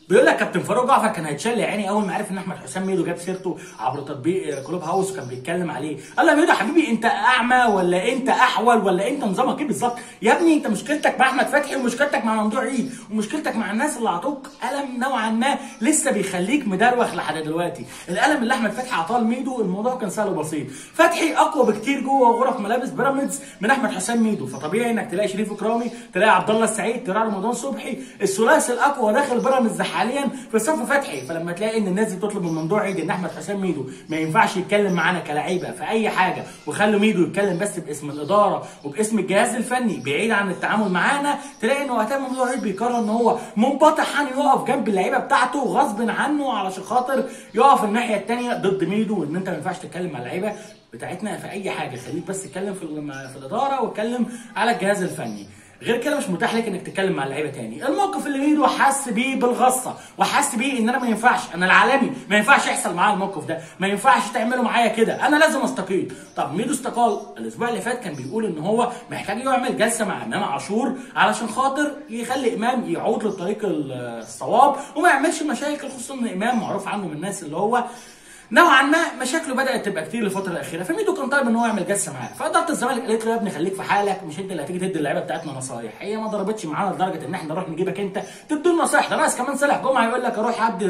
بيقول لك كابتن فاروق جعفر كان هيتشل يا عيني اول ما عرف ان احمد حسام ميدو جاب سيرته عبر تطبيق كلوب هاوس وكان بيتكلم عليه قال له يا ميدو حبيبي انت اعمى ولا انت احول ولا انت نظامك ايه بالظبط يا ابني انت مشكلتك مع احمد فتحي ومشكلتك مع ممدوح عيد ومشكلتك مع الناس اللي عطوك قلم نوعا ما لسه بيخليك مدروخ لحد دلوقتي القلم اللي احمد فتحي عطاه لميدو الموضوع كان سهل وبسيط فتحي اقوى بكتير جوه غرف ملابس بيراميدز من احمد حسام ميدو فطبيعي انك تلاقي شريف اكرامي تلاقي عبد الله السعيد تلاقي رمضان صبحي الثلاثي الاقوى داخل بيراميدز حاليا في صف فتحي فلما تلاقي ان الناس دي بتطلب من ممدوح عيد ان احمد حسام ميدو ما ينفعش يتكلم معانا كلعيبه في اي حاجه وخلوا ميدو يتكلم بس باسم الاداره وباسم الجهاز الفني بعيد عن التعامل معانا تلاقي ان وقتها ممدوح عيد بيقرر ان هو منبطحا يقف جنب اللعيبه بتاعته غصب عنه علشان خاطر يقف الناحيه الثانيه ضد ميدو وان انت ما ينفعش تتكلم مع اللعيبه بتاعتنا في اي حاجه خليك بس اتكلم في في الاداره واتكلم على الجهاز الفني غير كده مش متاح لك انك تتكلم مع اللعيبه تاني الموقف اللي ميدو حس بيه بالغصه وحس بيه ان انا ما ينفعش انا العالمي ما ينفعش يحصل معايا الموقف ده ما ينفعش تعملوا معايا كده انا لازم استقيل طب ميدو استقال الاسبوع اللي فات كان بيقول ان هو محتاج يعمل جلسه مع امام عاشور علشان خاطر يخلي امام يعود للطريق الصواب وما يعملش مشاكل خصوصا ان امام معروف عنه من الناس اللي هو نوعا ما مشاكله بدات تبقى كتير الفتره الاخيره فميدو كان طالب ان هو يعمل جلسه معاه فاداره الزمالك قالت له يا ابني خليك في حالك مش انت اللي هتيجي تدي اللعيبه بتاعتنا نصايح هي ما ضربتش معانا لدرجه ان احنا نروح نجيبك انت تدي نصايح ده ناس كمان صالح جمعه يقول لك اروح ادي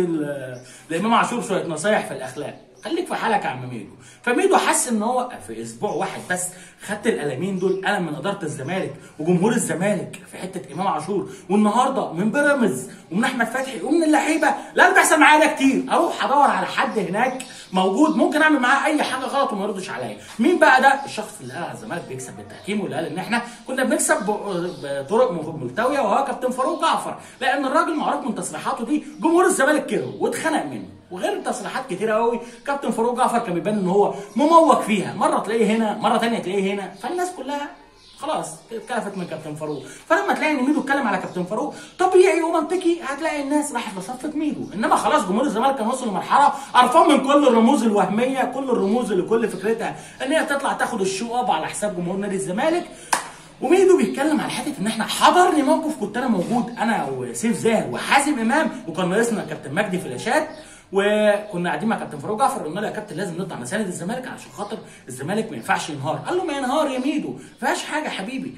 لامام عاشور شويه نصايح في الاخلاق خليك في حالك يا عم ميدو فميدو حس ان هو في اسبوع واحد بس خدت القلمين دول قلم من اداره الزمالك وجمهور الزمالك في حته امام عاشور والنهارده من بيراميدز ومن احمد فتحي ومن اللعيبه لا اللي بيحصل معايا ده كتير اروح ادور على حد هناك موجود ممكن اعمل معاه اي حاجه غلط وما يردش عليا مين بقى ده الشخص اللي قال على الزمالك بيكسب بالتحكيم واللي قال ان احنا كنا بنكسب بطرق ملتويه وهو كابتن فاروق جعفر لان الراجل معروف من تصريحاته دي جمهور الزمالك كره واتخنق منه وغير تصريحات كتيره قوي كابتن فاروق جعفر كان بيبان ان هو مموج فيها مره تلاقيه هنا مره ثانيه تلاقيه هنا فالناس كلها خلاص اتكلفت من كابتن فاروق فلما تلاقي ان ميدو اتكلم على كابتن فاروق طبيعي ومنطقي هتلاقي الناس راحت لصفه ميدو انما خلاص جمهور الزمالك كان وصل لمرحله قرفان من كل الرموز الوهميه كل الرموز اللي كل فكرتها ان هي تطلع تاخد الشو اب على حساب جمهور نادي الزمالك وميدو بيتكلم على حته ان احنا حضرني موقف كنت انا موجود انا وسيف زاهر وحازم امام وكان ناقصنا كابتن مجدي فلاشات وكنا قاعدين مع كابتن فاروق جعفر قلنا له يا كابتن لازم نطلع نساند الزمالك عشان خاطر الزمالك ما ينفعش ينهار قال له ما ينهار يا ميدو ما فيهاش حاجه حبيبي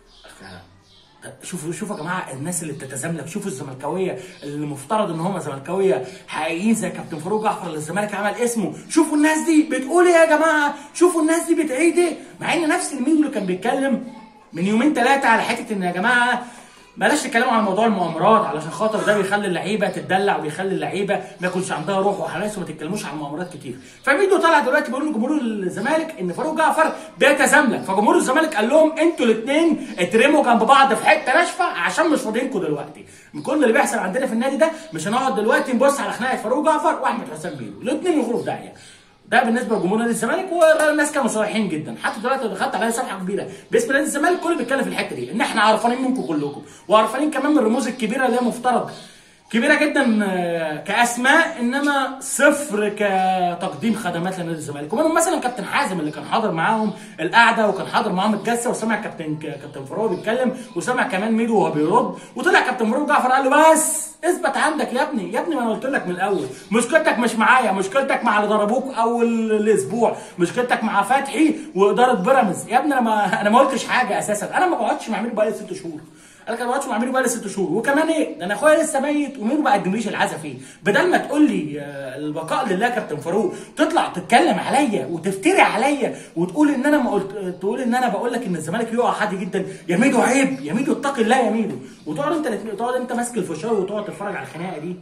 شوفوا شوفوا يا جماعه الناس اللي بتتزاملك شوفوا الزملكاويه اللي مفترض ان هم زملكاويه حقيقيين زي كابتن فاروق جعفر اللي الزمالك عمل اسمه شوفوا الناس دي بتقول ايه يا جماعه شوفوا الناس دي بتعيد ايه مع ان نفس الميدو اللي كان بيتكلم من يومين ثلاثه على حته ان يا جماعه بلاش تتكلموا عن موضوع المؤامرات علشان خاطر ده بيخلي اللعيبه تتدلع وبيخلي اللعيبه ما يكونش عندها روح وحماس وما تتكلموش عن المؤامرات كتير فميدو طلع دلوقتي بيقول لجمهور الزمالك ان فاروق جعفر بيتزاملك فجمهور الزمالك قال لهم انتوا الاثنين اترموا جنب بعض في حته ناشفه عشان مش فاضيينكم دلوقتي من كل اللي بيحصل عندنا في النادي ده مش هنقعد دلوقتي نبص على خناقه فاروق جعفر واحمد حسام ميدو الاثنين يخرجوا في داهيه ده بالنسبه لجمهور نادي الزمالك والناس كانوا صريحين جدا حتى دلوقتي لو دخلت عليا صفحه كبيره باسم نادي الزمالك كله بيتكلم في الحته دي ان احنا عرفانين منكم كلكم وعرفانين كمان من الرموز الكبيره اللي هي مفترض كبيره جدا كاسماء انما صفر كتقديم خدمات لنادي الزمالك ومنهم مثلا كابتن حازم اللي كان حاضر معاهم القعده وكان حاضر معاهم الجلسه وسمع كابتن كابتن فاروق بيتكلم وسمع كمان ميدو وهو بيرد وطلع كابتن فاروق جعفر قال له بس اثبت عندك يا ابني يا ابني ما انا قلت لك من الاول مشكلتك مش معايا مشكلتك مع اللي ضربوك اول الاسبوع مشكلتك مع فتحي واداره بيراميدز يا ابني انا ما انا ما قلتش حاجه اساسا انا ما بقعدش مع ميدو بقالي ست شهور انا كان بقعدش مع ميدو بقالي ست شهور وكمان ايه ده انا اخويا لسه ميت وميدو ما قدمليش العزا فيه بدل ما تقول لي البقاء لله كابتن فاروق تطلع تتكلم عليا وتفتري عليا وتقول ان انا ما قلت تقول ان انا بقول لك ان الزمالك يقع عادي جدا يا ميدو عيب يا ميدو اتقي الله يا ميدو وتقعد انت تقعد انت ماسك الفشار وتقعد تتفرج على الخناقه دي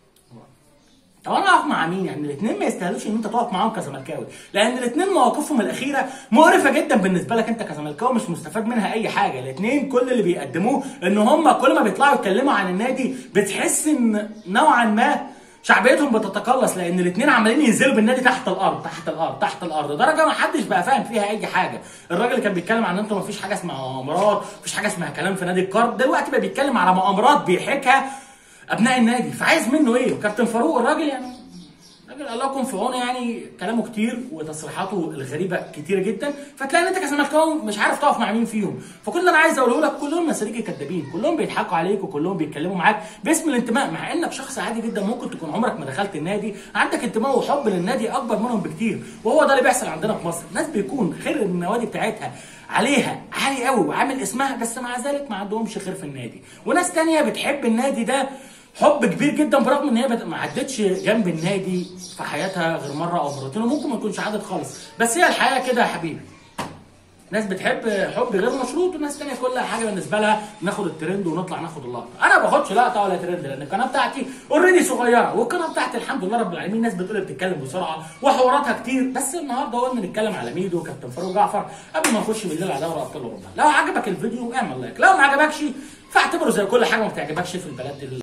طب انا اقف مع مين؟ يعني الاثنين ما يستاهلوش ان انت تقف معاهم كزملكاوي، لان الاثنين مواقفهم الاخيره مقرفه جدا بالنسبه لك انت كزملكاوي مش مستفاد منها اي حاجه، الاثنين كل اللي بيقدموه ان هم كل ما بيطلعوا يتكلموا عن النادي بتحس ان نوعا ما شعبيتهم بتتقلص لان الاثنين عمالين ينزلوا بالنادي تحت الارض تحت الارض تحت الارض درجه ما حدش بقى فاهم فيها اي حاجه الراجل اللي كان بيتكلم عن انتوا ما فيش حاجه اسمها مؤامرات مفيش حاجه اسمها كلام في نادي القرن دلوقتي بقى بيتكلم على مؤامرات بيحكها ابناء النادي فعايز منه ايه كابتن فاروق الراجل يعني راجل الله يكون في عونه يعني كلامه كتير وتصريحاته الغريبه كتيره جدا فتلاقي ان انت كزملكاوي مش عارف تقف مع مين فيهم فكل اللي انا عايز اقوله لك كلهم مساليك كدابين كلهم بيضحكوا عليك وكلهم بيتكلموا معاك باسم الانتماء مع انك شخص عادي جدا ممكن تكون عمرك ما دخلت النادي عندك انتماء وحب للنادي اكبر منهم بكتير وهو ده اللي بيحصل عندنا في مصر ناس بيكون خير النوادي بتاعتها عليها عالي قوي وعامل اسمها بس مع ذلك ما عندهمش خير في النادي وناس تانية بتحب النادي ده حب كبير جدا برغم ان هي بت- ما عدتش جنب النادي في حياتها غير مره او مرتين وممكن ما تكونش عدت خالص بس هي الحياه كده يا حبيبي ناس بتحب حب غير مشروط وناس تانية كل حاجه بالنسبه لها ناخد الترند ونطلع ناخد اللقطه انا ما باخدش لقطه ولا ترند لان القناه بتاعتي اوريدي صغيره والقناه بتاعتي الحمد لله رب العالمين ناس بتقول بتتكلم بسرعه وحواراتها كتير بس النهارده قلنا نتكلم على ميدو وكابتن فاروق جعفر قبل ما نخش بالليل على دوري ابطال اوروبا لو عجبك الفيديو اعمل لايك لو ما عجبكش فاعتبره زي كل حاجه ما بتعجبكش في البلد